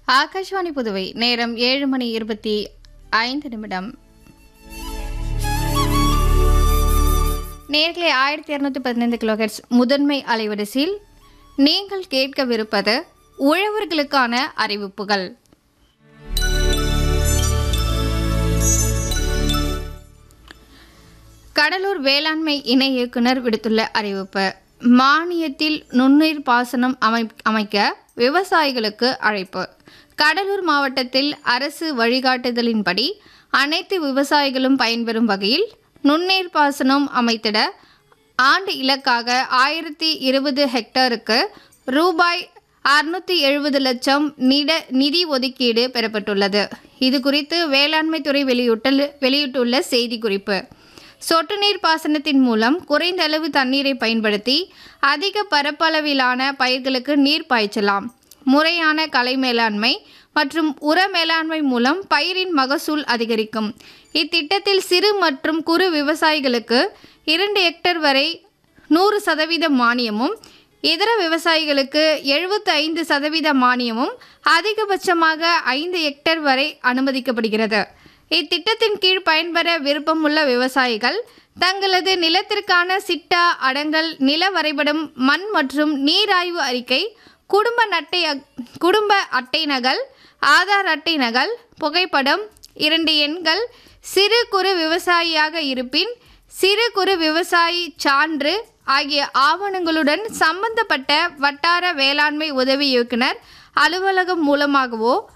ஆகாஷ்வாணி புதுவை நேரம் ஏழு மணி இருபத்தி ஐந்து நிமிடம் நேர்களை ஆயிரத்தி இரநூத்தி பதினைந்து கிலோஹெட்ஸ் முதன்மை அலைவரிசையில் நீங்கள் கேட்கவிருப்பது உழவர்களுக்கான அறிவிப்புகள் கடலூர் வேளாண்மை இணை இயக்குனர் விடுத்துள்ள அறிவிப்பு மானியத்தில் நுண்ணுயிர் பாசனம் அமை அமைக்க விவசாயிகளுக்கு அழைப்பு கடலூர் மாவட்டத்தில் அரசு வழிகாட்டுதலின்படி அனைத்து விவசாயிகளும் பயன்பெறும் வகையில் நுண்ணீர் பாசனம் அமைத்திட ஆண்டு இலக்காக ஆயிரத்தி இருபது ஹெக்டருக்கு ரூபாய் அறுநூற்றி எழுபது லட்சம் நிட நிதி ஒதுக்கீடு பெறப்பட்டுள்ளது இது குறித்து வேளாண்மை துறை வெளியிட்டுள்ள வெளியிட்டுள்ள செய்திக்குறிப்பு சொட்டு நீர் பாசனத்தின் மூலம் குறைந்த அளவு தண்ணீரை பயன்படுத்தி அதிக பரப்பளவிலான பயிர்களுக்கு நீர் பாய்ச்சலாம் முறையான கலை மேலாண்மை மற்றும் உர மேலாண்மை மூலம் பயிரின் மகசூல் அதிகரிக்கும் இத்திட்டத்தில் சிறு மற்றும் குறு விவசாயிகளுக்கு இரண்டு ஹெக்டர் வரை நூறு சதவீத மானியமும் இதர விவசாயிகளுக்கு எழுபத்தி ஐந்து சதவீத மானியமும் அதிகபட்சமாக ஐந்து ஹெக்டேர் வரை அனுமதிக்கப்படுகிறது இத்திட்டத்தின் கீழ் பயன்பெற விருப்பமுள்ள விவசாயிகள் தங்களது நிலத்திற்கான சிட்டா அடங்கல் நில வரைபடம் மண் மற்றும் நீராய்வு அறிக்கை குடும்ப நட்டை குடும்ப அட்டை நகல் ஆதார் அட்டை நகல் புகைப்படம் இரண்டு எண்கள் சிறு குறு விவசாயியாக இருப்பின் சிறு குறு விவசாயி சான்று ஆகிய ஆவணங்களுடன் சம்பந்தப்பட்ட வட்டார வேளாண்மை உதவி இயக்குனர் அலுவலகம் மூலமாகவோ